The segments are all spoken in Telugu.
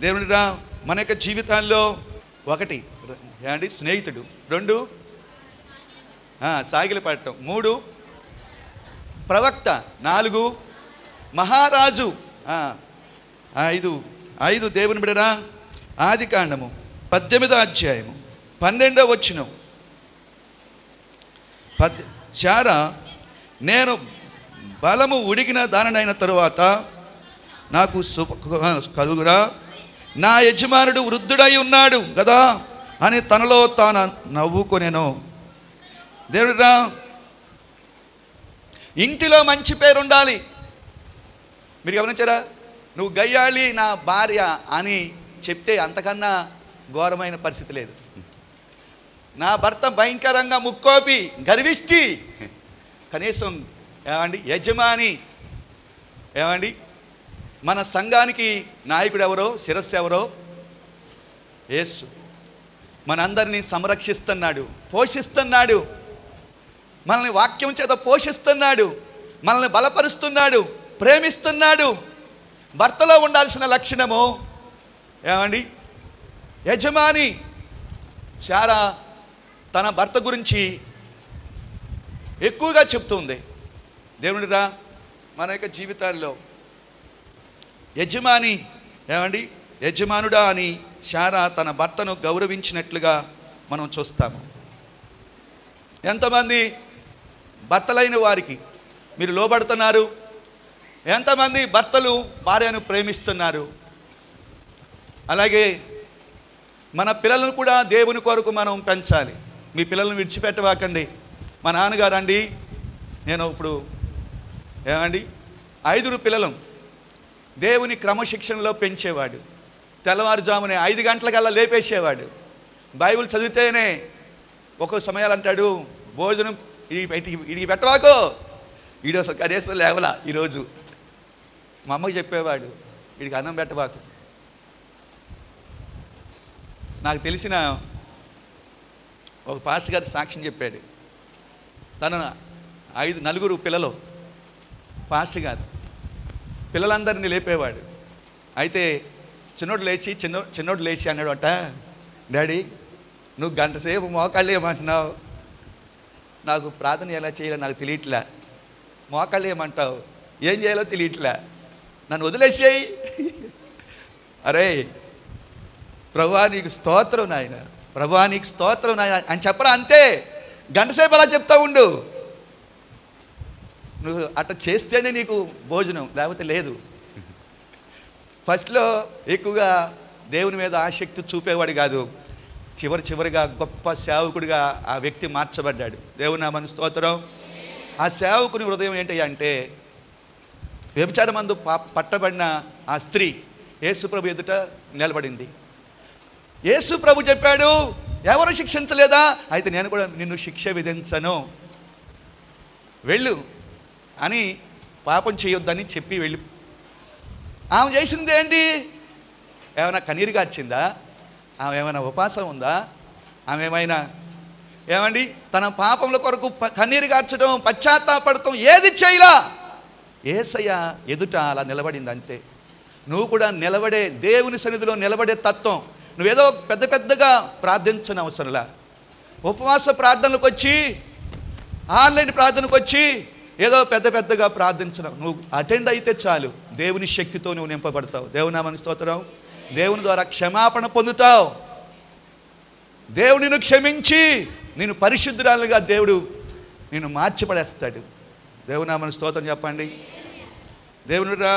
దేవునిరా మన యొక్క జీవితాల్లో ఒకటి ఏమండి స్నేహితుడు రెండు ఆ, సాగిలి పడటం మూడు ప్రవక్త నాలుగు మహారాజు ఆ, ఐదు ఐదు దేవుని బిడరా ఆది కాండము పద్దెనిమిదో అధ్యాయము పన్నెండో వచ్చిన పద్ శారా నేను బలము ఉడికిన దానినైన తరువాత నాకు సుఖ కలుగురా నా యజమానుడు వృద్ధుడై ఉన్నాడు కదా అని తనలో తాను నవ్వుకొనేను దేవుడురా ఇంటిలో మంచి పేరు ఉండాలి మీరు గమనించారా నువ్వు గయ్యాళి నా భార్య అని చెప్తే అంతకన్నా ఘోరమైన పరిస్థితి లేదు నా భర్త భయంకరంగా ముక్కోపి గర్విష్టి కనీసం ఏమండి యజమాని ఏమండి మన సంఘానికి నాయకుడు ఎవరో శిరస్సు ఎవరో యేసు మనందరినీ సంరక్షిస్తున్నాడు పోషిస్తున్నాడు మనల్ని వాక్యం చేత పోషిస్తున్నాడు మనల్ని బలపరుస్తున్నాడు ప్రేమిస్తున్నాడు భర్తలో ఉండాల్సిన లక్షణము ఏమండి యజమాని చాలా తన భర్త గురించి ఎక్కువగా చెప్తుంది దేవుడిరా మన యొక్క జీవితాల్లో యజమాని ఏమండి యజమానుడా అని శారా తన భర్తను గౌరవించినట్లుగా మనం చూస్తాము ఎంతమంది భర్తలైన వారికి మీరు లోబడుతున్నారు ఎంతమంది భర్తలు భార్యను ప్రేమిస్తున్నారు అలాగే మన పిల్లలను కూడా దేవుని కొరకు మనం పెంచాలి మీ పిల్లలను విడిచిపెట్టవాకండి మా నాన్నగారు అండి నేను ఇప్పుడు ఏమండి ఐదుగురు పిల్లలం దేవుని క్రమశిక్షణలో పెంచేవాడు తెల్లవారుజామునే ఐదు గంటలకల్లా లేపేసేవాడు బైబిల్ చదివితేనే ఒక్కో సమయాలు అంటాడు భోజనం ఇది పెట్టి ఇది పెట్టవాకో ఈడు అసలు కనీసం లేవలా ఈరోజు మా అమ్మకి చెప్పేవాడు వీడికి అన్నం పెట్టవాకు నాకు తెలిసిన ఒక పాస్టర్ గారి సాక్ష్యం చెప్పాడు తన ఐదు నలుగురు పిల్లలు పాస్టర్ గారు పిల్లలందరినీ లేపేవాడు అయితే చిన్నోడు లేచి చిన్న చిన్నోడు లేచి అన్నాడు అట డాడీ నువ్వు గంట సేపు మోకాళ్ళు ఏమంటున్నావు నాకు ప్రార్థన ఎలా చేయాలో నాకు తెలియట్లే మోకాళ్ళు ఏమంటావు ఏం చేయాలో తెలియట్లే నన్ను వదిలేసేయి అరే ప్రభా నీకు స్తోత్రం నాయన ప్రభా నీకు స్తోత్రం నాయన అని చెప్పరా అంతే గంట సేపు అలా చెప్తా ఉండు నువ్వు అట్లా చేస్తేనే నీకు భోజనం లేకపోతే లేదు ఫస్ట్లో ఎక్కువగా దేవుని మీద ఆసక్తి చూపేవాడు కాదు చివరి చివరిగా గొప్ప సేవకుడిగా ఆ వ్యక్తి మార్చబడ్డాడు దేవుని నామని స్తోత్రం ఆ సేవకుని హృదయం ఏంటి అంటే వ్యభిచార మందు పా పట్టబడిన ఆ స్త్రీ యేసుప్రభు ఎదుట నిలబడింది యేసు ప్రభు చెప్పాడు ఎవరు శిక్షించలేదా అయితే నేను కూడా నిన్ను శిక్ష విధించను వెళ్ళు అని పాపం చేయొద్దని చెప్పి వెళ్ళి ఆమె చేసింది ఏంటి ఏమైనా కన్నీరు కార్చిందా ఆమె ఏమైనా ఉపాసం ఉందా ఆమె ఏమైనా ఏమండి తన పాపముల కొరకు ప- కన్నీరు కార్చడం పశ్చాత్తాపడటం ఏది చేయలా ఏసయ్య ఎదుట అలా నిలబడింది అంతే నువ్వు కూడా నిలబడే దేవుని సన్నిధిలో నిలబడే తత్వం నువ్వేదో పెద్ద పెద్దగా ప్రార్థించని అవసరంలా ఉపవాస ప్రార్థనలకు వచ్చి ఆన్లైన్ ప్రార్థనకు వచ్చి ఏదో పెద్ద పెద్దగా ప్రార్థించడం నువ్వు అటెండ్ అయితే చాలు దేవుని శక్తితో నువ్వు నింపబడతావు దేవునామని స్తోత్రం దేవుని ద్వారా క్షమాపణ పొందుతావు దేవుడు నిన్ను క్షమించి నేను పరిశుద్ధురాలుగా దేవుడు నిన్ను మార్చిపడేస్తాడు దేవునామని స్తోత్రం చెప్పండి దేవునిరా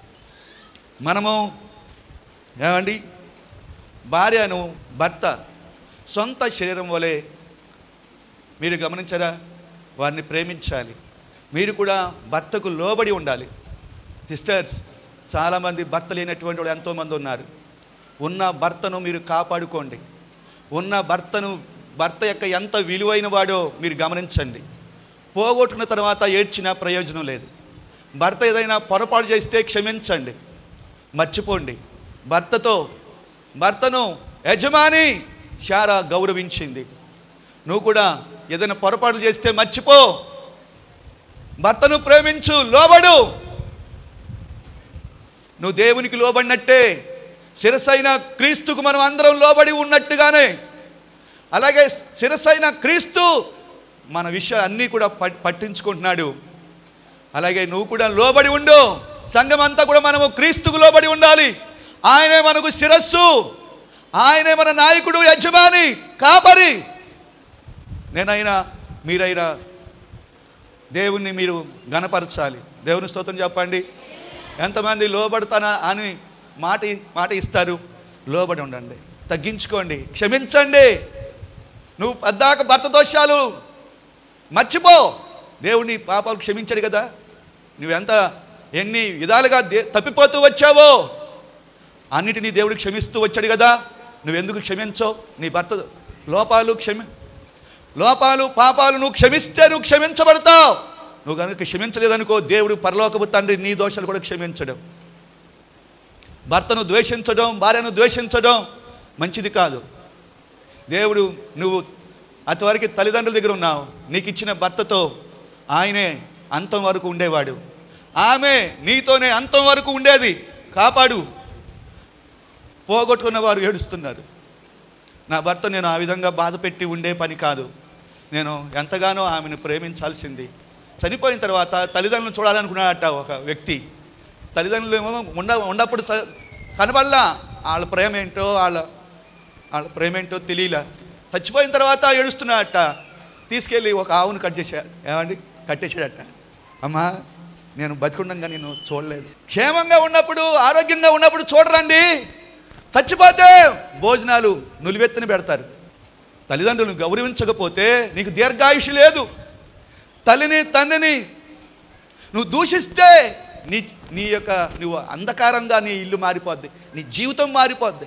మనము ఏమండి భార్యను భర్త సొంత శరీరం వలె మీరు గమనించారా వారిని ప్రేమించాలి మీరు కూడా భర్తకు లోబడి ఉండాలి సిస్టర్స్ చాలామంది భర్త లేనటువంటి వాళ్ళు ఎంతోమంది ఉన్నారు ఉన్న భర్తను మీరు కాపాడుకోండి ఉన్న భర్తను భర్త యొక్క ఎంత విలువైన వాడో మీరు గమనించండి పోగొట్టుకున్న తర్వాత ఏడ్చినా ప్రయోజనం లేదు భర్త ఏదైనా పొరపాటు చేస్తే క్షమించండి మర్చిపోండి భర్తతో భర్తను యజమాని శారా గౌరవించింది నువ్వు కూడా ఏదైనా పొరపాటు చేస్తే మర్చిపో భర్తను ప్రేమించు లోబడు నువ్వు దేవునికి లోబడినట్టే శిరసైన క్రీస్తుకు మనం అందరం లోబడి ఉన్నట్టుగానే అలాగే శిరసైన క్రీస్తు మన విషయం అన్నీ కూడా పట్- పట్టించుకుంటున్నాడు అలాగే నువ్వు కూడా లోబడి ఉండు సంఘం అంతా కూడా మనము క్రీస్తుకు లోబడి ఉండాలి ఆయనే మనకు శిరస్సు ఆయనే మన నాయకుడు యజమాని కాపరి నేనైనా మీరైనా దేవుణ్ణి మీరు గణపరచాలి దేవుని స్తోత్రం చెప్పండి ఎంతమంది లోబడతానా అని మాట మాట ఇస్తారు లోబడి ఉండండి తగ్గించుకోండి క్షమించండి నువ్వు పద్దాక భర్త దోషాలు మర్చిపో దేవుని పాపాలు క్షమించాడు కదా నువ్వెంత ఎన్ని విధాలుగా దే తప్పిపోతూ వచ్చావో అన్నిటినీ దేవుడు క్షమిస్తూ వచ్చాడు కదా నువ్వెందుకు క్షమించవు నీ భర్త లోపాలు క్షమి లోపాలు పాపాలు నువ్వు క్షమిస్తే నువ్వు క్షమించబడతావు నువ్వు కనుక క్షమించలేదనుకో దేవుడు పరలోకపు తండ్రి నీ దోషాలు కూడా క్షమించడం భర్తను ద్వేషించడం భార్యను ద్వేషించడం మంచిది కాదు దేవుడు నువ్వు అంతవరకు తల్లిదండ్రుల దగ్గర ఉన్నావు నీకు ఇచ్చిన భర్తతో ఆయనే అంతం వరకు ఉండేవాడు ఆమె నీతోనే అంతం వరకు ఉండేది కాపాడు పోగొట్టుకున్న వారు ఏడుస్తున్నారు నా భర్త నేను ఆ విధంగా బాధ పెట్టి ఉండే పని కాదు నేను ఎంతగానో ఆమెను ప్రేమించాల్సింది చనిపోయిన తర్వాత తల్లిదండ్రులను చూడాలనుకున్నాడట ఒక వ్యక్తి తల్లిదండ్రులు ఏమో ఉండ ఉన్నప్పుడు స- కనబడలా వాళ్ళ ప్రేమ ఏంటో వాళ్ళ వాళ్ళ ప్రేమ ఏంటో తెలియలే చచ్చిపోయిన తర్వాత ఏడుస్తున్నాడట తీసుకెళ్ళి ఒక ఆవును కట్ చేశాడు ఏమండి కట్టేశాడట అమ్మా నేను బతికుండగా నేను చూడలేదు క్షేమంగా ఉన్నప్పుడు ఆరోగ్యంగా ఉన్నప్పుడు చూడరండి చచ్చిపోతే భోజనాలు నులివెత్తిన పెడతారు తల్లిదండ్రులను గౌరవించకపోతే నీకు దీర్ఘాయుషు లేదు తల్లిని తండ్రిని నువ్వు దూషిస్తే నీ నీ యొక్క నువ్వు అంధకారంగా నీ ఇల్లు మారిపోద్ది నీ జీవితం మారిపోద్ది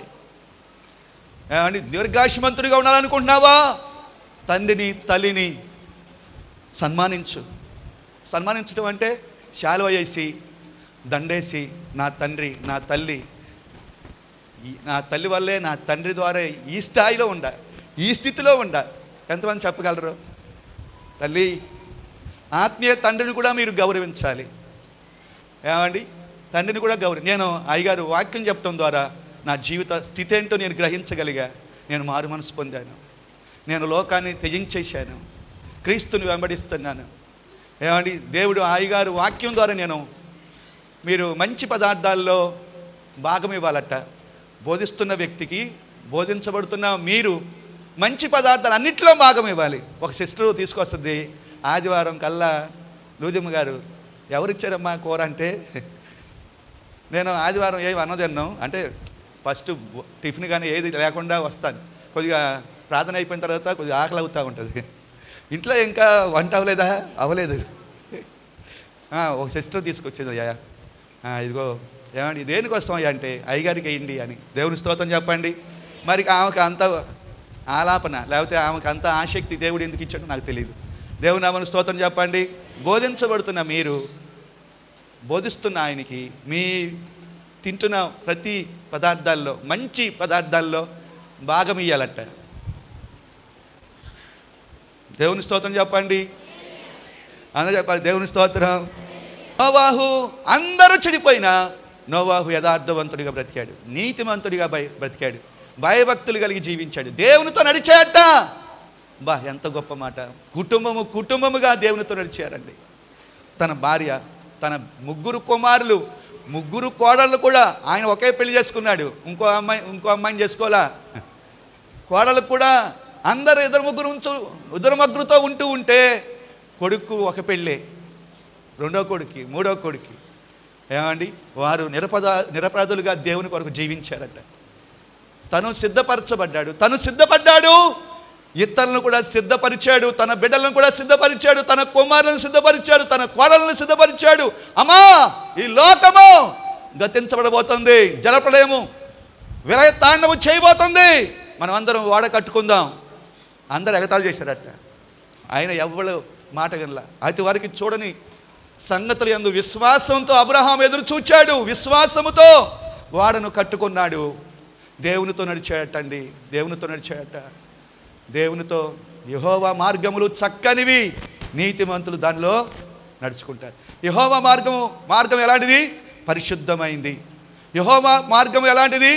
ఏమండి దీర్ఘాయుషమంతుడిగా ఉండాలనుకుంటున్నావా తండ్రిని తల్లిని సన్మానించు సన్మానించడం అంటే శాలువ వేసి దండేసి నా తండ్రి నా తల్లి ఈ- నా తల్లి వల్లే నా తండ్రి ద్వారా ఈ స్థాయిలో ఉండ ఈ స్థితిలో ఉండ ఎంతమంది చెప్పగలరు తల్లి ఆత్మీయ తండ్రిని కూడా మీరు గౌరవించాలి ఏమండి తండ్రిని కూడా గౌరవ నేను అయ్యగారు వాక్యం చెప్పడం ద్వారా నా జీవిత స్థితి ఏంటో నేను గ్రహించగలిగా నేను మారు మనసు పొందాను నేను లోకాన్ని త్యజించేశాను క్రీస్తుని వెంబడిస్తున్నాను ఏమండి దేవుడు అయ్యగారు వాక్యం ద్వారా నేను మీరు మంచి పదార్థాల్లో భాగం ఇవ్వాలట బోధిస్తున్న వ్యక్తికి బోధించబడుతున్న మీరు మంచి పదార్థాలు అన్నింటిలో భాగం ఇవ్వాలి ఒక సిస్టరు తీసుకొస్తుంది ఆదివారం కల్లా లూదిమ్మ గారు ఎవరిచ్చారమ్మా కూర అంటే నేను ఆదివారం ఏమి అన్నదన్నాం అంటే ఫస్ట్ టిఫిన్ కానీ ఏది లేకుండా వస్తాను కొద్దిగా ప్రార్థన అయిపోయిన తర్వాత కొద్దిగా ఆకలి అవుతూ ఉంటుంది ఇంట్లో ఇంకా వంట అవ్వలేదా అవ్వలేదు ఆ, ఒక సిస్టర్ తీసుకొచ్చింది అయ్యా ఆ, ఇదిగో ఏమండి దేనికి వస్తాం అయ్యా అంటే అయ్యగారికి వేయండి అని దేవుని స్తోత్రం చెప్పండి మరి ఆమెకు అంత ఆలాపన లేకపోతే ఆమెకు అంత ఆసక్తి దేవుడు ఎందుకు ఇచ్చాడో నాకు తెలియదు దేవుని నామని స్తోత్రం చెప్పండి బోధించబడుతున్న మీరు బోధిస్తున్న ఆయనకి మీ తింటున్న ప్రతి పదార్థాల్లో మంచి పదార్థాల్లో భాగం ఇయ్యాలట దేవుని స్తోత్రం చెప్పండి అందరూ చెప్పాలి దేవుని స్తోత్రం నోవాహు అందరూ చెడిపోయినా నోవాహు యథార్థవంతుడిగా బ్రతికాడు నీతిమంతుడిగా బయ బ్రతికాడు భయభక్తులు కలిగి జీవించాడు దేవునితో నడిచాట బా ఎంత గొప్ప మాట కుటుంబము కుటుంబముగా దేవునితో నడిచారండి తన భార్య తన ముగ్గురు కుమారులు ముగ్గురు కోడళ్ళు కూడా ఆయన ఒకే పెళ్లి చేసుకున్నాడు ఇంకో అమ్మాయి ఇంకో అమ్మాయిని చేసుకోవాలా కోడలకు కూడా అందరు ఇద్దరు ముగ్గురు ఉంచు ఇద్దరు ముగ్గురుతో ఉంటూ ఉంటే కొడుకు ఒక పెళ్ళే రెండో కొడుకు మూడో కొడుకు ఏమండి వారు నిరపద నిరపరాధులుగా దేవుని కొరకు జీవించారట తను సిద్ధపరచబడ్డాడు తను సిద్ధపడ్డాడు ఇతరులను కూడా సిద్ధపరిచాడు తన బిడ్డలను కూడా సిద్ధపరిచాడు తన కుమారులను సిద్ధపరిచాడు తన కోడలను సిద్ధపరిచాడు అమ్మా ఈ లోకము గతించబడబోతుంది జలప్రలయము విలయ తాండవం చేయబోతుంది మనం అందరం వాడ కట్టుకుందాం అందరు ఎగతాళి చేశారట ఆయన ఎవ్వరు మాట వినలా అతి వరకు చూడని సంగతులు ఎందు విశ్వాసంతో అబ్రహాం ఎదురు చూచాడు విశ్వాసముతో వాడను కట్టుకున్నాడు దేవునితో నడిచాడటండి దేవునితో నడిచాడట దేవునితో యహోవా మార్గములు చక్కనివి నీతిమంతులు దానిలో నడుచుకుంటారు యహోవా మార్గము మార్గం ఎలాంటిది పరిశుద్ధమైంది యహోవా మార్గం ఎలాంటిది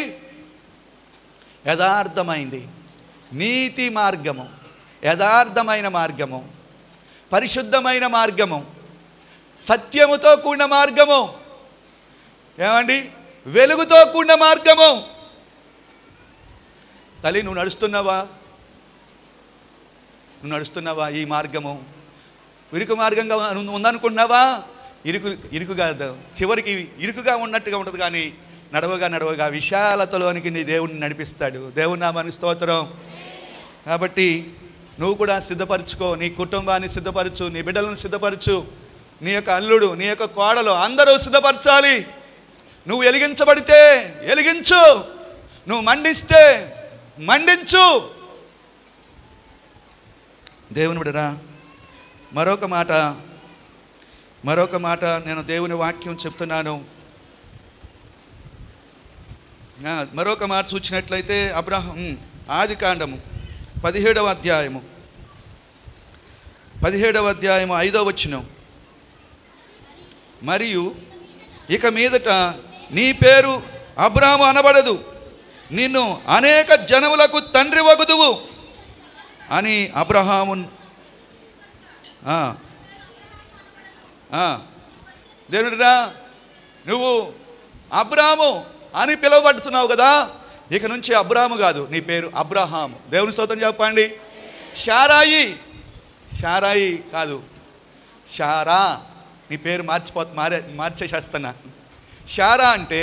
యథార్థమైంది నీతి మార్గము యథార్థమైన మార్గము పరిశుద్ధమైన మార్గము సత్యముతో కూడిన మార్గము ఏమండి వెలుగుతో కూడిన మార్గము తల్లి నువ్వు నడుస్తున్నావా నువ్వు నడుస్తున్నావా ఈ మార్గము ఇరుకు మార్గంగా ఉం- ఉందనుకుంటున్నావా ఇరుకు ఇరుకు కాదు చివరికి ఇరుకుగా ఉన్నట్టుగా ఉంటుంది కానీ నడవగా నడవగా విశాలతలోనికి నీ దేవుడిని నడిపిస్తాడు దేవుని నామానికి స్తోత్రం కాబట్టి నువ్వు కూడా సిద్ధపరచుకో నీ కుటుంబాన్ని సిద్ధపరచు నీ బిడ్డలను సిద్ధపరచు నీ యొక్క అల్లుడు నీ యొక్క కోడలు అందరూ సిద్ధపరచాలి నువ్వు వెలిగించబడితే వెలిగించు నువ్వు మండిస్తే మండించు దేవుని బిడరా మరొక మాట మరొక మాట నేను దేవుని వాక్యం చెప్తున్నాను ఆ, మరొక మాట చూసినట్లయితే అబ్రహం ఆది కాండము పదిహేడవ అధ్యాయము పదిహేడవ అధ్యాయము ఐదవ వచనం మరియు ఇక మీదట నీ పేరు అబ్రాము అనబడదు నిన్ను అనేక జనములకు తండ్రి వగుదువు అని అబ్రహాము ఆ, ఆ, దేవుడిరా నువ్వు అబ్రాము అని పిలువబడుతున్నావు కదా ఇక నుంచి అబ్రాము కాదు నీ పేరు అబ్రహాము దేవుని స్తోత్రం చెప్పండి షారాయి షారాయి కాదు షారా నీ పేరు మార్చిపో మారే మార్చేసేస్తున్నా షారా అంటే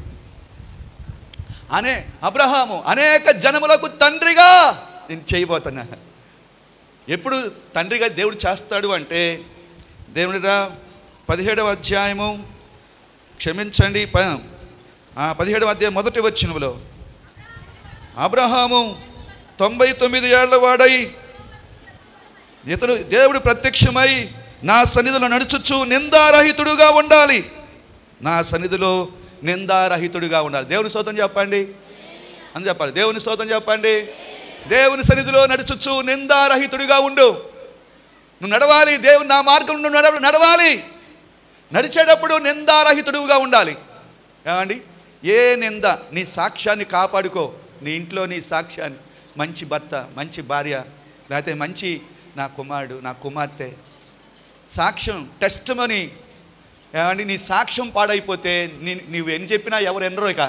అనే అబ్రహాము అనేక జనములకు తండ్రిగా నేను చేయబోతున్నా ఎప్పుడు తండ్రిగా దేవుడు చేస్తాడు అంటే దేవుడిరా పదిహేడవ అధ్యాయము క్షమించండి ప ఆ, పదిహేడవ అధ్యాయం మొదటి వచ్చినములో అబ్రహాము తొంభై తొమ్మిది ఏళ్ల వాడై ఇతడు దేవుడు ప్రత్యక్షమై నా సన్నిధిలో నడుచుచు నిందారహితుడుగా ఉండాలి నా సన్నిధిలో నిందారహితుడిగా ఉండాలి దేవుని స్తోత్రం చెప్పండి అని చెప్పాలి దేవుని స్తోత్రం చెప్పండి దేవుని సన్నిధిలో నడుచుచు నిందారహితుడిగా ఉండు నువ్వు నడవాలి దేవుని నా మార్గం నువ్వు నడవ నడవాలి నడిచేటప్పుడు నిందారహితుడుగా ఉండాలి ఏమండి ఏ నింద నీ సాక్ష్యాన్ని కాపాడుకో నీ ఇంట్లో నీ సాక్ష్యాన్ని మంచి భర్త మంచి భార్య లేకపోతే మంచి నా కుమారుడు నా కుమార్తె సాక్ష్యం టెస్ట్ మని ఏమండి నీ సాక్ష్యం పాడైపోతే నీ నువ్వు ఎన్ని చెప్పినా ఎవరు ఎన్నరో ఇక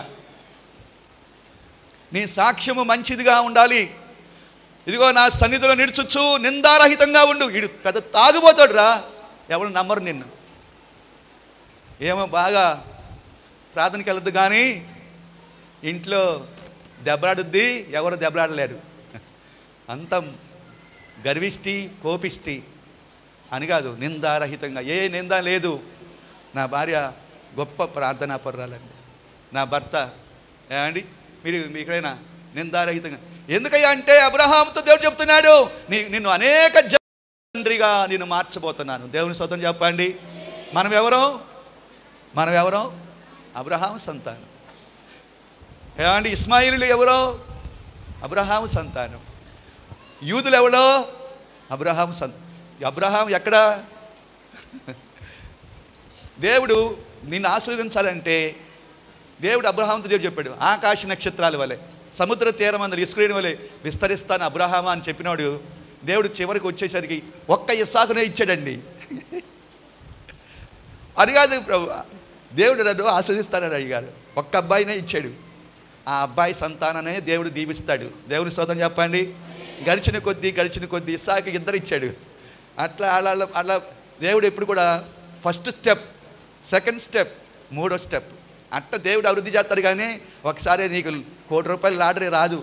నీ సాక్ష్యము మంచిదిగా ఉండాలి ఇదిగో నా సన్నిధిలో నిడుచుచ్చు నిందారహితంగా ఉండు ఇడు పెద్ద తాగుబోతాడు రా ఎవరు నమ్మరు నిన్ను ఏమో బాగా ప్రార్థనకి వెళ్ళదు కానీ ఇంట్లో దెబ్బలాడుద్ది ఎవరు దెబ్బలాడలేరు అంత గర్విష్టి కోపిష్టి అని కాదు నిందారహితంగా ఏ నింద లేదు నా భార్య గొప్ప ప్రార్థనా పర్రాలండి నా భర్త ఏమండి మీరు మీ ఎక్కడైనా నిందారహితంగా ఎందుకయ్యా అంటే అబ్రహాంతో దేవుడు చెప్తున్నాడు నీ నిన్ను అనేక జ- తండ్రిగా నేను మార్చబోతున్నాను దేవుని స్వతం చెప్పండి మనం ఎవరో మనం ఎవరో అబ్రహాం సంతానం ఏమండి ఇస్మాయిలు ఎవరో అబ్రహాం సంతానం యూదులు ఎవడో అబ్రహాం సంత అబ్రహాం ఎక్కడ దేవుడు నిన్ను ఆశీర్వదించాలంటే దేవుడు అబ్రహాంతో దేవుడు చెప్పాడు ఆకాశ నక్షత్రాల వలె సముద్ర తీరం అందరు ఇసుకులేని వలె విస్తరిస్తాను అబ్రహామా అని చెప్పినాడు దేవుడు చివరికి వచ్చేసరికి ఒక్క ఇస్సాకునే ఇచ్చాడండి అది కాదు ప్రభు దేవుడు నన్ను ఆస్వాదిస్తానని అడిగారు ఒక్క అబ్బాయినే ఇచ్చాడు ఆ అబ్బాయి సంతాననే దేవుడు దీవిస్తాడు దేవుని స్తోత్రం చెప్పండి గడిచిన కొద్దీ గడిచిన కొద్దీ ఇస్సాకి ఇద్దరు ఇచ్చాడు అట్లా అలా అలా- అలా దేవుడు ఎప్పుడు కూడా ఫస్ట్ స్టెప్ సెకండ్ స్టెప్ మూడో స్టెప్ అట్ట దేవుడు అభివృద్ధి చేస్తాడు కానీ ఒకసారి నీకు కోటి రూపాయలు లాటరీ రాదు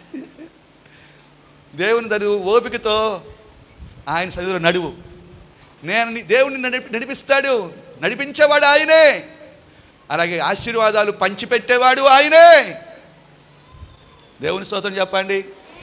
దేవుని దరు ఓపికతో ఆయన సన్నిధిలో నడువు నేను నీ- దేవుడిని నడిపి నడిపిస్తాడు నడిపించేవాడు ఆయనే అలాగే ఆశీర్వాదాలు పంచిపెట్టేవాడు ఆయనే దేవుని స్తోత్రం చెప్పండి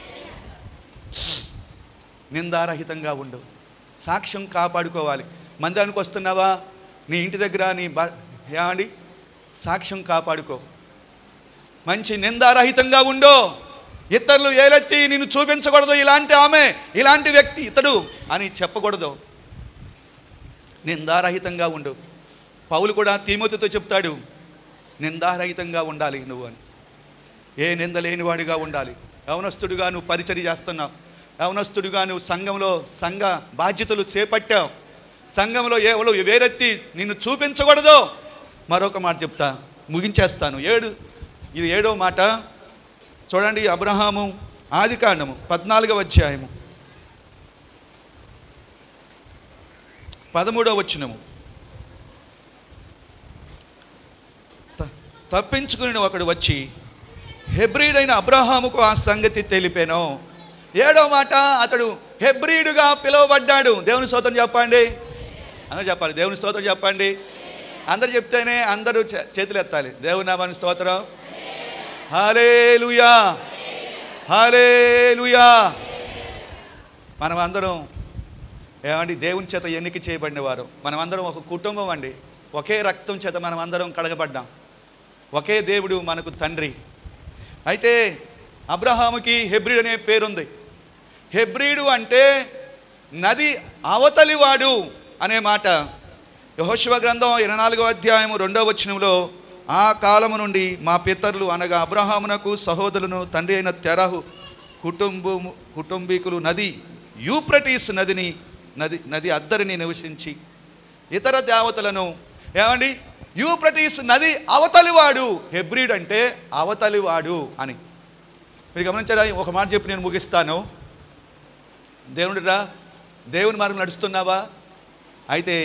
నిందారహితంగా ఉండు సాక్ష్యం కాపాడుకోవాలి మందిరానికి వస్తున్నావా నీ ఇంటి దగ్గర నీ బ ఏమండి సాక్ష్యం కాపాడుకో మంచి నిందారహితంగా ఉండు ఇతరులు ఏలెత్తి నిన్ను చూపించకూడదు ఇలాంటి ఆమె ఇలాంటి వ్యక్తి ఇతడు అని చెప్పకూడదు నిందారహితంగా ఉండు పౌలు కూడా తీమోతితో చెప్తాడు నిందారహితంగా ఉండాలి నువ్వు అని ఏ నింద లేనివాడిగా ఉండాలి యవనస్తుడిగా నువ్వు పరిచర్య చేస్తున్నావు యవనస్తుడిగా నువ్వు సంఘంలో సంఘ బాధ్యతలు చేపట్టావు సంఘంలో ఎవరు వేరెత్తి నిన్ను చూపించకూడదు మరొక మాట చెప్తా ముగించేస్తాను ఏడు ఇది ఏడో మాట చూడండి అబ్రహాము ఆది కాండము పద్నాలుగవ అధ్యాయము పదమూడవ వచ్చినము త- తప్పించుకుని ఒకడు వచ్చి హెబ్రీడైన అబ్రహాముకు ఆ సంగతి తెలిపాను ఏడో మాట అతడు హెబ్రీడుగా పిలువబడ్డాడు దేవుని స్తోత్రం చెప్పండి అందరూ చెప్పాలి దేవుని స్తోత్రం చెప్పండి అందరు చెప్తేనే అందరూ చే- చేతులు ఎత్తాలి దేవుని నామానికి స్తోత్రం హాలేలుయా హాలేలుయా మనం అందరం ఏమండి దేవుని చేత ఎన్నిక చేయబడిన వారు మనం అందరం ఒక కుటుంబం అండి ఒకే రక్తం చేత మనం అందరం కడగబడ్డాం ఒకే దేవుడు మనకు తండ్రి అయితే అబ్రహాముకి హెబ్రిడ్ అనే పేరుంది హెబ్రీడు అంటే నది అవతలివాడు అనే మాట యహోశివ గ్రంథం ఇరవై నాలుగో అధ్యాయం రెండవ వచనంలో ఆ కాలము నుండి మా పితరులు అనగా అబ్రహామునకు సహోదరులను తండ్రి అయిన తెరహు కుటుంబము కుటుంబీకులు నది యూప్రటీస్ నదిని నది నది అద్దరిని నివసించి ఇతర దేవతలను ఏమండి యూప్రటీస్ నది అవతలివాడు హెబ్రిడ్ అంటే అవతలివాడు అని మీరు గమనించారా ఒక మాట చెప్పి నేను ముగిస్తాను దేవుడిరా దేవుని మార్గం నడుస్తున్నావా అయితే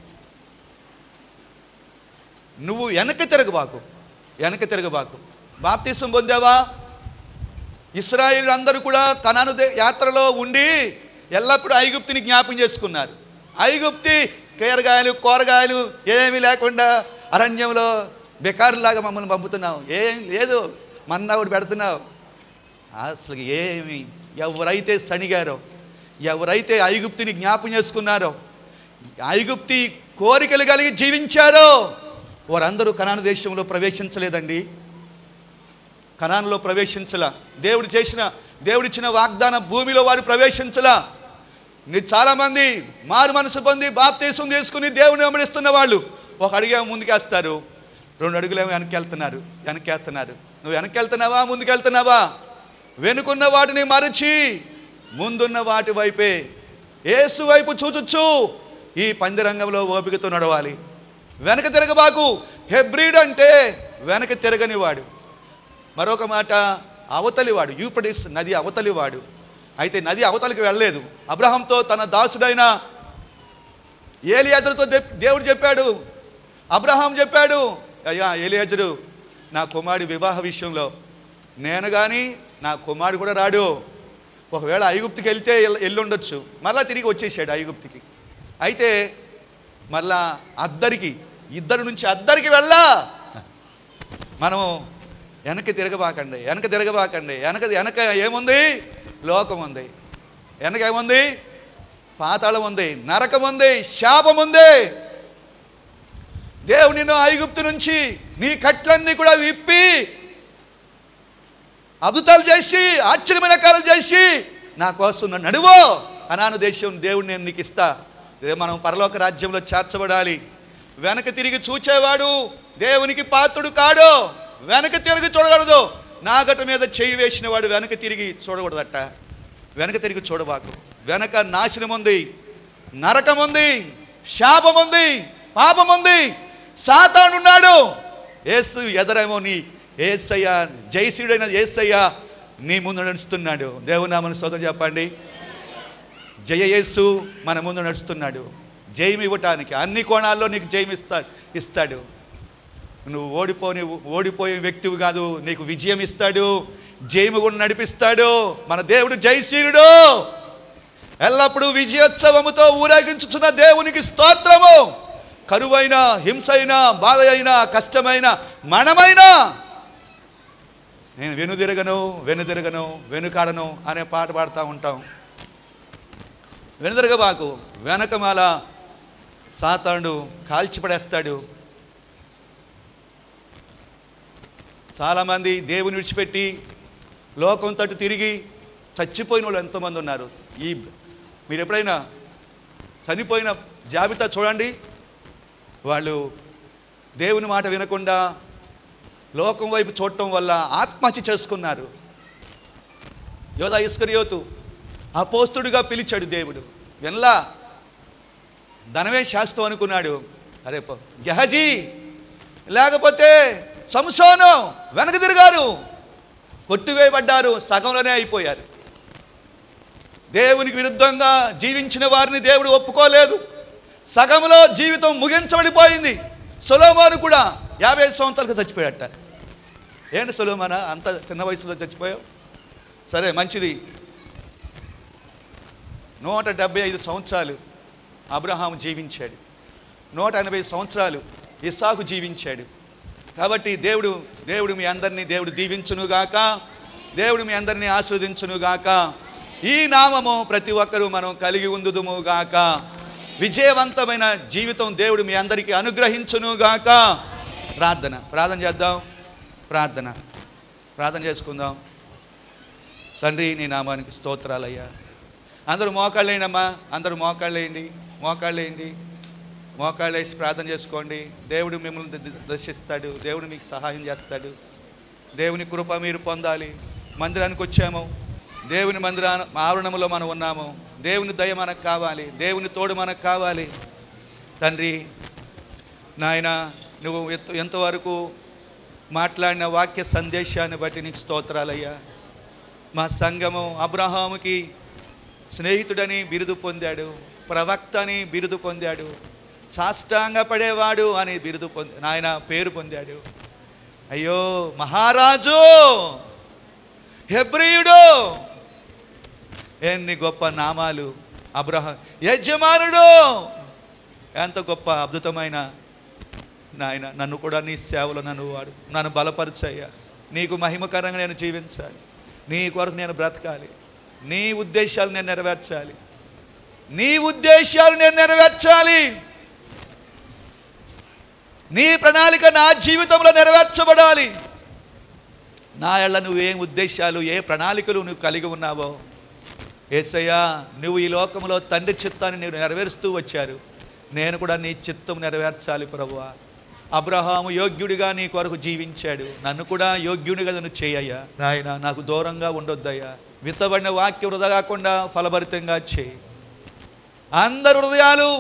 నువ్వు వెనక్కి తిరగబాకు వెనక్కి తిరగబాకు బాప్తీసం పొందావా ఇస్రాయిల్ అందరూ కూడా కనాను దే- యాత్రలో ఉండి ఎల్లప్పుడూ ఐగుప్తిని జ్ఞాపం చేసుకున్నారు ఐగుప్తి కూరగాయలు కూరగాయలు ఏమీ లేకుండా అరణ్యంలో బెకారులాగా మమ్మల్ని పంపుతున్నావు ఏం లేదు మన్నావుడు పెడుతున్నావు అసలు ఏమి ఎవరైతే సణిగారో ఎవరైతే ఐగుప్తిని జ్ఞాపం చేసుకున్నారో ఐగుప్తి కోరికలు కలిగి జీవించారో వారందరూ కనాను దేశంలో ప్రవేశించలేదండి కనాన్లో ప్రవేశించలా దేవుడు చేసిన దేవుడిచ్చిన వాగ్దాన భూమిలో వారు ప్రవేశించలా నీ చాలామంది మారు మనసు పొంది బాప్తీసం తీసుకుని దేవుని వెంబడిస్తున్న వాళ్ళు ఒక అడుగేమో ముందుకేస్తారు రెండు అడుగులేమో వెనక్కి వెళ్తున్నారు వెనక్కి వెళ్తున్నారు నువ్వు వెనక్కి వెళ్తున్నావా ముందుకు వెళ్తున్నావా వెనుకున్న వాటిని మరచి ముందున్న వాటి వైపే ఏసు వైపు చూచుచ్చు ఈ పందిరంగంలో ఓపికతో నడవాలి వెనక తిరగబాకు హెబ్రిడ్ అంటే వెనక తిరగనివాడు మరొక మాట అవతలివాడు యూపడిస్ నది అవతలివాడు అయితే నది అవతలికి వెళ్ళలేదు అబ్రహాంతో తన దాసుడైన ఏలియాజరుతో దెప్- దేవుడు చెప్పాడు అబ్రహాం చెప్పాడు అయ్యా ఏలియాజరు నా కుమారుడి వివాహ విషయంలో నేను కానీ నా కుమారుడు కూడా రాడు ఒకవేళ ఐగుప్తికి వెళ్తే ఎల్- ఎల్లుండొచ్చు మరలా తిరిగి వచ్చేసాడు ఐగుప్తికి అయితే మళ్ళా అద్దరికి ఇద్దరు నుంచి అద్దరికి వెళ్ళా మనము వెనక్కి తిరగబాకండి వెనక తిరగబాకండి వెనక వెనక ఏముంది లోకం ఉంది వెనక ఏముంది పాతాళం ఉంది నరకం ఉంది శాపం ఉంది దేవుడు నిన్ను ఐగుప్తు నుంచి నీ కట్లన్నీ కూడా విప్పి అద్భుతాలు చేసి ఆశ్చర్యమైన కార్యాలు చేసి నా కోసం నన్ను నడువో అనాను దేశం దేవుడు నేను నీకు ఇస్తా రేపు మనం పరలోక రాజ్యంలో చేర్చబడాలి వెనక తిరిగి చూచేవాడు దేవునికి పాత్రుడు కాడు వెనక తిరిగి చూడకూడదు నాగట మీద చేయి వేసిన వాడు వెనక తిరిగి చూడకూడదట వెనక తిరిగి చూడబాకు వెనక నాశనం ఉంది నరకం ఉంది శాపం ఉంది పాపం ఉంది సాతానున్నాడు ఏసు ఎదరేమో నీ ఏసయ్య జయశీయుడైన ఏసయ్య నీ ముందు నడుస్తున్నాడు దేవునామని స్తోత్రం చెప్పండి జయ యేసు మన ముందు నడుస్తున్నాడు జయం ఇవ్వటానికి అన్ని కోణాల్లో నీకు జయం ఇస్తా ఇస్తాడు నువ్వు ఓడిపోని ఓడిపోయే వ్యక్తివి కాదు నీకు విజయం ఇస్తాడు జయము కూడా నడిపిస్తాడు మన దేవుడు జయశీలుడు ఎల్లప్పుడూ విజయోత్సవముతో ఊరేగించుచున్న దేవునికి స్తోత్రము కరువైన హింసైన బాధ అయినా కష్టమైన మనమైనా నేను వెనుదిరగను వెనుదిరగను వెనుకాడను అనే పాట పాడుతూ ఉంటాం వెనుదిరగబాకు వెనకమాల సాతానుడు కాల్చిపడేస్తాడు చాలామంది దేవుని విడిచిపెట్టి లోకం తట్టు తిరిగి చచ్చిపోయిన వాళ్ళు ఎంతోమంది ఉన్నారు ఈ మీరు ఎప్పుడైనా చనిపోయిన జాబితా చూడండి వాళ్ళు దేవుని మాట వినకుండా లోకం వైపు చూడటం వల్ల ఆత్మహత్య చేసుకున్నారు యోధా ఇస్కరియోతు అపోస్తుడిగా పిలిచాడు దేవుడు వినలా ధనమే శాస్త్రం అనుకున్నాడు అరే పో గెహజీ లేకపోతే సంసోను వెనక తిరిగారు కొట్టివేయబడ్డారు సగంలోనే అయిపోయారు దేవునికి విరుద్ధంగా జీవించిన వారిని దేవుడు ఒప్పుకోలేదు సగంలో జీవితం ముగించబడిపోయింది సొలోమాను కూడా యాభై ఐదు సంవత్సరాలకు చచ్చిపోయాట ఏంటి సొలోమాన అంత చిన్న వయసులో చచ్చిపోయావు సరే మంచిది నూట డెబ్బై ఐదు సంవత్సరాలు అబ్రహాం జీవించాడు నూట ఎనభై సంవత్సరాలు ఇస్సాకు జీవించాడు కాబట్టి దేవుడు దేవుడు మీ అందరినీ దేవుడు దీవించునుగాక దేవుడు మీ అందరినీ ఆస్వాదించునుగాక ఈ నామము ప్రతి ఒక్కరూ మనం కలిగి ఉందుదుము గాక విజయవంతమైన జీవితం దేవుడు మీ అందరికీ అనుగ్రహించునుగాక ప్రార్థన ప్రార్థన చేద్దాం ప్రార్థన ప్రార్థన చేసుకుందాం తండ్రి నీ నామానికి స్తోత్రాలయ్యా అందరూ మోకాళ్ళేనమ్మా అందరూ మోకాళ్ళేయండి మోకాళ్ళేయండి మోకాళ్ళు వేసి ప్రార్థన చేసుకోండి దేవుడు మిమ్మల్ని ద- ద- దర్శిస్తాడు దేవుడు మీకు సహాయం చేస్తాడు దేవుని కృప మీరు పొందాలి మందిరానికి వచ్చాము దేవుని మందిరా ఆవరణంలో మనం ఉన్నాము దేవుని దయ మనకు కావాలి దేవుని తోడు మనకు కావాలి తండ్రి నాయన నువ్వు ఎంత ఎంతవరకు మాట్లాడిన వాక్య సందేశాన్ని బట్టి నీకు స్తోత్రాలయ్యా మా సంఘము అబ్రహాముకి స్నేహితుడని బిరుదు పొందాడు ప్రవక్త అని బిరుదు పొందాడు సాష్టాంగ పడేవాడు అని బిరుదు పొంది నాయన పేరు పొందాడు అయ్యో మహారాజు హెబ్రియుడు ఎన్ని గొప్ప నామాలు అబ్రహం యజమానుడు ఎంత గొప్ప అద్భుతమైన నాయన నన్ను కూడా నీ సేవలో నన్ను వాడు నన్ను బలపరచయ్యా నీకు మహిమకరంగా నేను జీవించాలి నీ కొరకు నేను బ్రతకాలి నీ ఉద్దేశాలు నేను నెరవేర్చాలి నీ ఉద్దేశాలు నేను నెరవేర్చాలి నీ ప్రణాళిక నా జీవితంలో నెరవేర్చబడాలి నా ఎళ్ళ నువ్వు ఏం ఉద్దేశాలు ఏ ప్రణాళికలు నువ్వు కలిగి ఉన్నావో ఏసయ్యా నువ్వు ఈ లోకంలో తండ్రి చిత్తాన్ని నువ్వు నెరవేరుస్తూ వచ్చారు నేను కూడా నీ చిత్తం నెరవేర్చాలి ప్రభువా అబ్రహాము యోగ్యుడిగా నీ కొరకు జీవించాడు నన్ను కూడా యోగ్యుడిగా నన్ను చేయయ్యా నాయన నాకు దూరంగా ఉండొద్దయ్యా విత్తబడిన వాక్యం వృధా కాకుండా ఫలభరితంగా చేయి అందరి హృదయాలు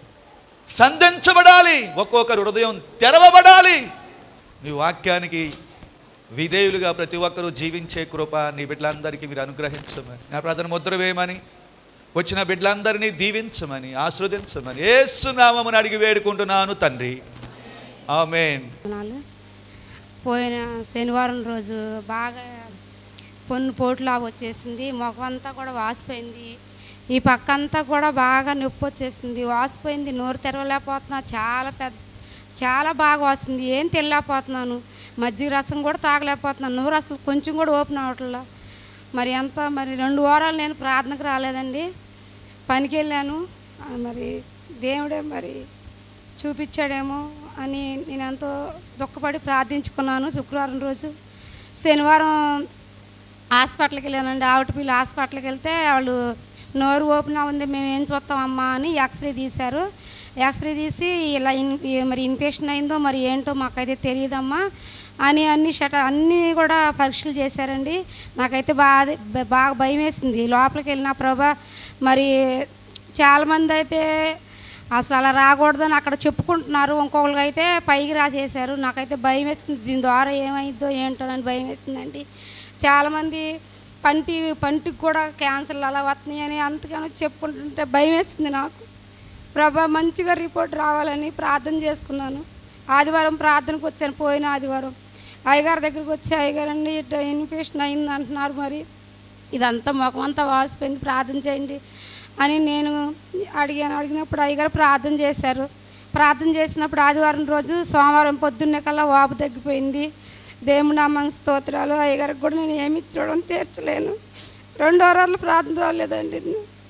సంధించబడాలి ఒక్కొక్కరి హృదయం తెరవబడాలి మీ వాక్యానికి విధేయులుగా ప్రతి ఒక్కరూ జీవించే కృప నీ బిడ్డలందరికీ మీరు అనుగ్రహించమని నా ప్రార్థన ముద్ర వేయమని వచ్చిన బిడ్డలందరినీ దీవించమని ఆస్వాదించమని ఏసునామని అడిగి వేడుకుంటున్నాను తండ్రి ఆమెన్ వందనాలు. పోయిన శనివారం రోజు బాగా పొన్ను పోటులాగా వచ్చేసింది ముఖం అంతా కూడా వాసిపోయింది ఈ పక్క అంతా కూడా బాగా నొప్పి వచ్చేసింది వాసిపోయింది నోరు తెరవలేకపోతున్నా చాలా పెద్ద చాలా బాగా వాసింది ఏం తెల్లలేకపోతున్నాను మజ్జిగ రసం కూడా తాగలేకపోతున్నాను నోరు అసలు కొంచెం కూడా ఓపెన్ అవ్వట్లా మరి ఎంత మరి రెండు వారాలు నేను ప్రార్థనకు రాలేదండి పనికి వెళ్ళాను ఆ, మరి దేవుడే మరి చూపించాడేమో అని నేను ఎంతో దుఃఖపడి ప్రార్థించుకున్నాను శుక్రవారం రోజు శనివారం హాస్పిటల్కి వెళ్ళానండి ఆవిటపిల్లి హాస్పిటల్కి వెళ్తే వాళ్ళు నోరు ఓపెన్ ఉంది మేము ఏం చూస్తామమ్మా అని ఎక్స్రే తీశారు ఎక్స్రే తీసి ఇలా ఇన్ మరి ఇన్ఫెక్షన్ అయిందో మరి ఏంటో మాకైతే తెలియదమ్మా అని అన్ని షట అన్నీ కూడా పరీక్షలు చేశారండి నాకైతే బాగా బాగా భయం వేసింది లోపలికి వెళ్ళిన ప్రభా మరి చాలామంది అయితే అసలు అలా రాకూడదని అక్కడ చెప్పుకుంటున్నారు ఇంకొకరికి అయితే పైకి రాసేసారు నాకైతే భయం వేస్తుంది దీని ద్వారా ఏమైందో ఏంటో అని భయం వేస్తుందండి చాలామంది పంటి పంటికి కూడా క్యాన్సర్లు అలా వస్తున్నాయి అని అంతగానో చెప్పుకుంటుంటే భయం వేస్తుంది నాకు ప్రభా మంచిగా రిపోర్ట్ రావాలని ప్రార్థన చేసుకున్నాను ఆదివారం ప్రార్థనకు వచ్చాను పోయిన ఆదివారం అయ్యగారి దగ్గరికి వచ్చి అయ్యగారు అండి ఇట్లా ఇన్ఫెక్షన్ అయింది అంటున్నారు మరి ఇదంతా ముఖం అంతా వాసిపోయింది ప్రార్థన చేయండి అని నేను అడిగాను అడిగినప్పుడు అయ్యగారు ప్రార్థన చేశారు ప్రార్థన చేసినప్పుడు ఆదివారం రోజు సోమవారం పొద్దున్నే కల్లా వాపు తగ్గిపోయింది దేవుని నామానికి స్తోత్రాలు అయ్యగారికి కూడా నేను ఏమి చూడడం తీర్చలేను రెండు వారాలు ప్రార్థన రాలేదండి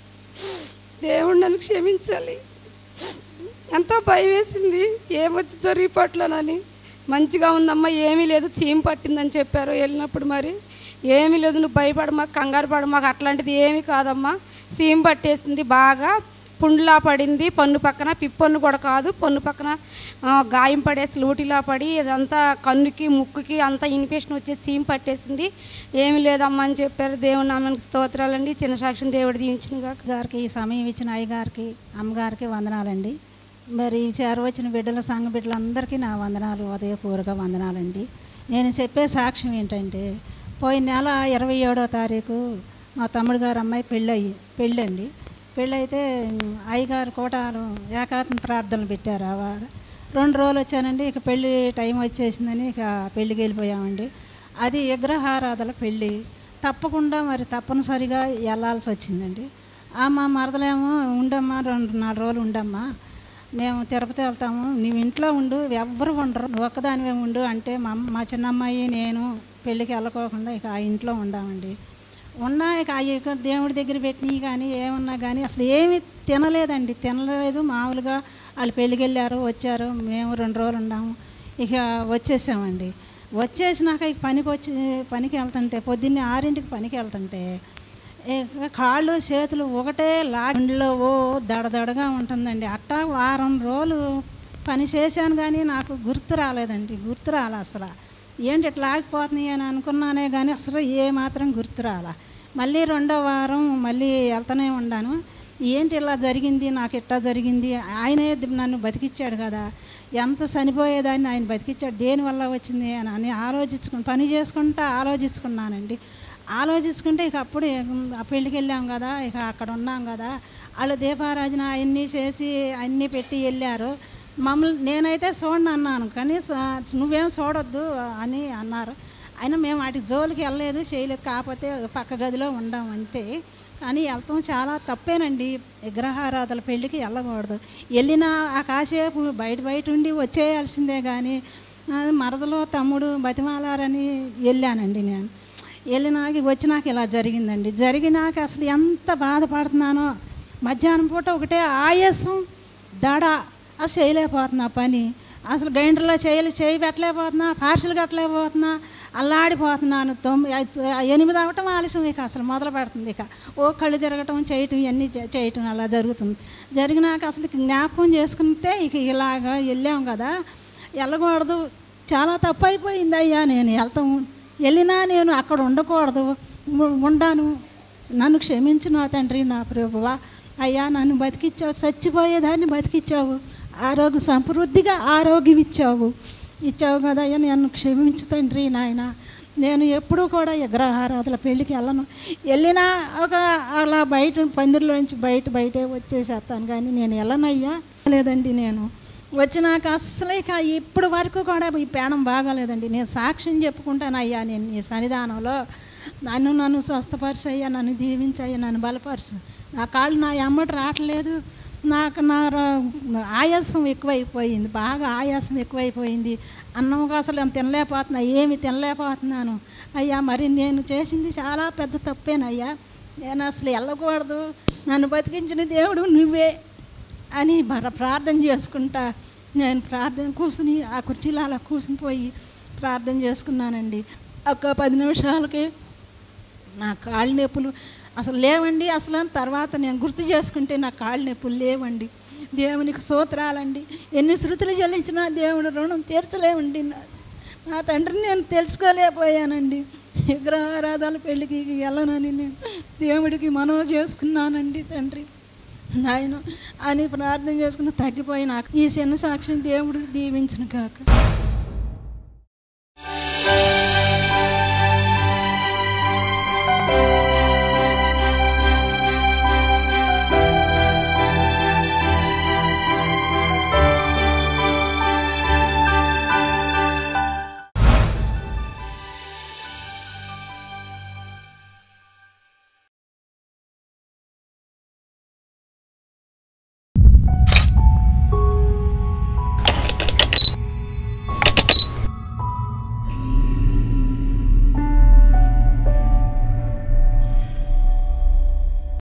దేవుడు నన్ను క్షమించాలి ఎంతో భయం వేసింది ఏమొచ్చిందో రిపోర్ట్లోనని మంచిగా ఉందమ్మా ఏమీ లేదు చీమ పట్టిందని చెప్పారు వెళ్ళినప్పుడు మరి ఏమీ లేదు నువ్వు భయపడమా కంగారు పడమాక అట్లాంటిది ఏమీ కాదమ్మా సీమ పట్టేసింది బాగా పుండులా పడింది పన్ను పక్కన పిప్పన్ను కూడా కాదు పన్ను పక్కన ఆ, గాయం పడేసి లూటిలా పడి ఇదంతా కన్నుకి ముక్కుకి అంతా ఇన్ఫెక్షన్ వచ్చేసి చీమ్ పట్టేసింది ఏమీ లేదమ్మా అని చెప్పారు దేవుని నామానికి స్తోత్రాలండి చిన్న సాక్ష్యం దేవుడు దీవించిన గారికి ఈ సమయం ఇచ్చిన అయ్యగారికి అమ్మగారికి వందనాలండి మరి చేరవచ్చిన బిడ్డల సంఘ బిడ్డలందరికీ నా వందనాలు ఉదయపూర్వక వందనాలండి నేను చెప్పే సాక్ష్యం ఏంటంటే పోయిన నెల ఇరవై ఏడో తారీఖు మా తమ్ముడు గారు అమ్మాయి పెళ్ళయి పెళ్ళండి పెళ్ళైతే అయ్యగారు కోటాలు ఏకాత్మ ప్రార్థనలు పెట్టారు ఆవాడ రెండు రోజులు వచ్చానండి ఇక పెళ్ళి టైం వచ్చేసిందని ఇక పెళ్ళికి వెళ్ళిపోయామండి అది విగ్రహారాధన పెళ్ళి తప్పకుండా మరి తప్పనిసరిగా వెళ్ళాల్సి వచ్చిందండి ఆ మా మరదలేమో ఉండమ్మా రెండు నాలుగు రోజులు ఉండమ్మా మేము తిరుపతి వెళ్తాము నువ్వు ఇంట్లో ఉండు ఎవ్వరు ఉండరు నువ్వు ఒక్కదానివే ఉండు అంటే మా అమ్మ- మా చిన్నమ్మాయి నేను పెళ్ళికి వెళ్ళకోకుండా ఇక ఆ ఇంట్లో ఉండామండి ఉన్నా ఇక ఆ ఇక దేవుడి దగ్గర పెట్టినవి కానీ ఏమన్నా కానీ అసలు ఏమి తినలేదండి తినలేదు మామూలుగా వాళ్ళు పెళ్ళికి వెళ్ళారు వచ్చారు మేము రెండు రోజులు ఉన్నాము ఇక వచ్చేసామండి వచ్చేసినాక ఇక పనికి వచ్చి పనికి వెళ్తుంటే పొద్దున్నే ఆరింటికి పనికి వెళ్తుంటే ఇక కాళ్ళు చేతులు ఒకటే లాండ్లో ఓ దడదడగా ఉంటుందండి అట్టా వారం రోజులు పని చేశాను కానీ నాకు గుర్తు రాలేదండి గుర్తు రాలే అసలు ఏంటి ఇట్లా ఆగిపోతున్నాయి అని అనుకున్నానే కానీ అసలు ఏ మాత్రం గుర్తు రాలా మళ్ళీ రెండో వారం మళ్ళీ వెళ్తూనే ఉన్నాను ఏంటి ఇలా జరిగింది నాకు ఇట్టా జరిగింది ఆయనే నన్ను బతికిచ్చాడు కదా ఎంత చనిపోయేదాన్ని ఆయన బతికిచ్చాడు దేనివల్ల వచ్చింది అని అని ఆలోచించుకుని పని చేసుకుంటా ఆలోచించుకున్నానండి ఆలోచించుకుంటే ఇక అప్పుడు ఆ పెళ్ళికి వెళ్ళాం కదా ఇక అక్కడ ఉన్నాం కదా వాళ్ళు దీపారాజన అవన్నీ చేసి అన్నీ పెట్టి వెళ్ళారు మమ్మల్ని నేనైతే చూడండి అన్నాను కానీ స- నువ్వేం చూడొద్దు అని అన్నారు అయినా మేము వాటికి జోలికి వెళ్ళలేదు చేయలేదు కాకపోతే పక్క గదిలో ఉండాం అంతే కానీ వెళ్తాం చాలా తప్పేనండి విగ్రహారాధన పెళ్ళికి వెళ్ళకూడదు వెళ్ళినా ఆ కాసేపు బయట బయట ఉండి వచ్చేయాల్సిందే కానీ ఆ, మరదలో తమ్ముడు బతిమాలారని వెళ్ళానండి నేను వెళ్ళినాక వచ్చినాక ఇలా జరిగిందండి జరిగినాక అసలు ఎంత బాధపడుతున్నానో మధ్యాహ్నం పూట ఒకటే ఆయాసం దడ అసలు చేయలేకపోతున్నా పని అసలు గ్రైండర్లో చేయలు చేయి పెట్టలేకపోతున్నా పార్సల్ కట్టలేకపోతున్నా అల్లాడిపోతున్నాను తొమ్మిది ఐ- ఎనిమిది అవటం ఆలస్యం ఇక అసలు మొదలు పెడుతుంది ఇక ఓ కళ్ళు తిరగటం చేయటం ఇవన్నీ చే- చేయటం అలా జరుగుతుంది జరిగినాక అసలు ఇక జ్ఞాపకం చేసుకుంటే ఇక ఇలాగా వెళ్ళాం కదా వెళ్ళకూడదు చాలా తప్పు అయిపోయింది అయ్యా నేను వెళ్తాం వెళ్ళినా నేను అక్కడ ఉండకూడదు ఉ- ఉండాను నన్ను క్షమించు నా తండ్రి నా ప్రభువా అయ్యా నన్ను బతికిచ్చావు చచ్చిపోయేదాన్ని బతికిచ్చావు ఆరోగ్య సమృద్ధిగా ఆరోగ్యం ఇచ్చావు ఇచ్చావు కదా అయ్యా నన్ను క్షమించు తండ్రి నాయన నేను ఎప్పుడూ కూడా విగ్రహారాధన పెళ్ళికి వెళ్ళను వెళ్ళినా ఒక అలా బయట పందిరిలోంచి బయట బయటే వచ్చేసేస్తాను కానీ నేను వెళ్ళనయ్యా లేదండి నేను వచ్చినాక అసలు ఇక ఇప్పటి వరకు కూడా ఈ పేణం బాగాలేదండి నేను సాక్ష్యం చెప్పుకుంటాను అయ్యా నేను నీ సన్నిధానంలో నన్ను నన్ను స్వస్థపరిచి అయ్యా నన్ను దీవించయ్యా నన్ను బలపరచు నా కాళ్ళు నా ఎమ్మటి రావట్లేదు నాకు నా ర- ఆయాసం ఎక్కువైపోయింది బాగా ఆయాసం ఎక్కువైపోయింది అన్నం అసలు ఏం తినలేకపోతున్నా ఏమి తినలేకపోతున్నాను అయ్యా మరి నేను చేసింది చాలా పెద్ద తప్పేనయ్యా నేను అసలు వెళ్ళకూడదు నన్ను బతికించిన దేవుడు నువ్వే అని భర- ప్రార్థన చేసుకుంటా నేను ప్రార్థన కూర్చుని ఆ కుర్చీలో అలా కూర్చుని పోయి ప్రార్థన చేసుకున్నానండి ఒక పది నిమిషాలకి నా కాళ్ళ నొప్పులు అసలు లేవండి అసలు తర్వాత నేను గుర్తు చేసుకుంటే నా కాళ్ళ నొప్పులు లేవండి దేవునికి సూత్రాలండి ఎన్ని శృతులు చెల్లించినా దేవుడు రుణం తీర్చలేవండి నా నా తండ్రిని నేను తెలుసుకోలేకపోయానండి విగ్రహారాధాల పెళ్ళికి వెళ్ళనని నేను దేవుడికి మనవ చేసుకున్నానండి తండ్రి నాయన అని ప్రార్థన చేసుకుని తగ్గిపోయి నాకు ఈ చిన్న సాక్ష్యం దేవుడు దీవించిన కాక